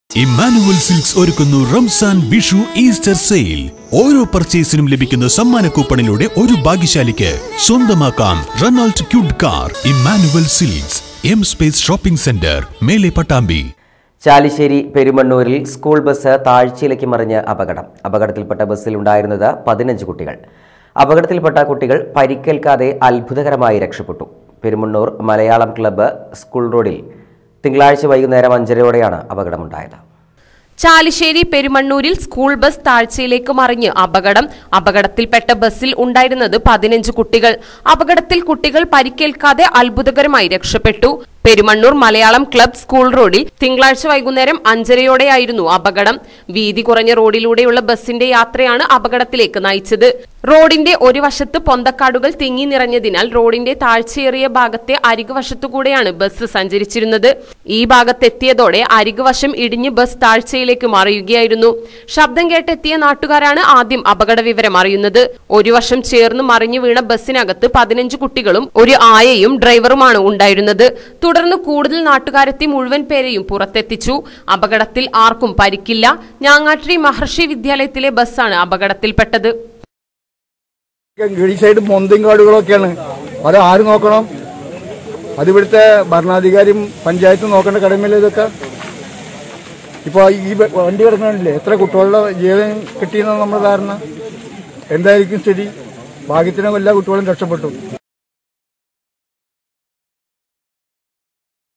Emmanuel silks ഒരുക്കുന്നു Ramzan Vishu Easter sale ഓരോ പർച്ചേസിനും ലഭിക്കുന്ന സമ്മാന കൂപ്പണിലൂടെ ഒരു ഭാഗ്യശാലിക്ക് സ്വന്തമാക്കാം Renault Kwid car Emmanuel Silks M space shopping centre മേലെ പട്ടാമ്പി ചാലിശ്ശേരി പെരുമണ്ണൂരിൽ സ്കൂൾ ബസ് താഴ്ചയിലേക്ക് മറിഞ്ഞ് അപകടം അപകടത്തിൽപ്പെട്ട ബസ്സിൽ ഉണ്ടായിരുന്നത് പതിനഞ്ച് കുട്ടികൾ അപകടത്തിൽപ്പെട്ട കുട്ടികൾ പരിക്കേൽക്കാതെ അത്ഭുതകരമായി രക്ഷപ്പെട്ടു പെരുമണ്ണൂർ മലയാളം ക്ലബ്ബ് സ്കൂൾ റോഡിൽ തിങ്കളാഴ്ച വൈകുന്നേരം അഞ്ചരയോടെയാണ് അപകടമുണ്ടായത് ചാലിശ്ശേരി പെരുമണ്ണൂരിൽ സ്കൂൾ ബസ് താഴ്ചയിലേക്ക് മറിഞ്ഞ് അപകടം അപകടത്തിൽപ്പെട്ട ബസ്സിൽ ഉണ്ടായിരുന്നത് പതിനഞ്ച് കുട്ടികൾ അപകടത്തിൽ കുട്ടികൾ പരിക്കേൽക്കാതെ അത്ഭുതകരമായി രക്ഷപ്പെട്ടു പെരുമണ്ണൂർ മലയാളം ക്ലബ് സ്കൂൾ റോഡിൽ തിങ്കളാഴ്ച വൈകുന്നേരം അഞ്ചരയോടെയായിരുന്നു അപകടം വീതി കുറഞ്ഞ റോഡിലൂടെയുള്ള ബസിന്റെ യാത്രയാണ് അപകടത്തിലേക്ക് നയിച്ചത് റോഡിന്റെ ഒരു വശത്ത് പൊന്തക്കാടുകൾ തിങ്ങി നിറഞ്ഞതിനാൽ റോഡിന്റെ താഴ്ചയേറിയ ഭാഗത്തെ അരികു വശത്തുകൂടെയാണ് ബസ് സഞ്ചരിച്ചിരുന്നത് ഈ ഭാഗത്തെത്തിയതോടെ അരികു വശം ഇടിഞ്ഞ് ബസ് താഴ്ചയിലേക്ക് മറിയുകയായിരുന്നു ശബ്ദം കേട്ടെത്തിയ നാട്ടുകാരാണ് ആദ്യം അപകട വിവരം അറിയുന്നത് ഒരു വശം ചേർന്ന് മറിഞ്ഞു വീണ ബസ്സിനകത്ത് പതിനഞ്ച് കുട്ടികളും ഒരു ആയയും ഡ്രൈവറുമാണ് ഉണ്ടായിരുന്നത് തുടർന്ന് കൂടുതൽ നാട്ടുകാരെത്തി മുഴുവൻ പേരെയും പുറത്തെത്തിച്ചു അപകടത്തിൽ ആർക്കും പരിക്കില്ല ഞാങ്ങാട്രി മഹർഷി വിദ്യാലയത്തിലെ ബസ്സാണ് അപകടത്തിൽപ്പെട്ടത് ഗിഴി സൈഡ് മൊന്തയും കാടുകളൊക്കെയാണ് അത് ആര് നോക്കണം അത് ഇവിടുത്തെ ഭരണാധികാരിയും പഞ്ചായത്തും നോക്കേണ്ട കടമയില്ല ഇതൊക്കെ ഇപ്പൊ ഈ വ- വണ്ടി കിടക്കണില്ലേ എത്ര കുട്ടികളുടെ ജീവൻ കിട്ടിയെന്നാണ് നമ്മുടെ ധാരണ എന്തായിരിക്കും സ്ഥിതി ഭാഗ്യത്തിനും എല്ലാ കുട്ടികളും രക്ഷപ്പെട്ടു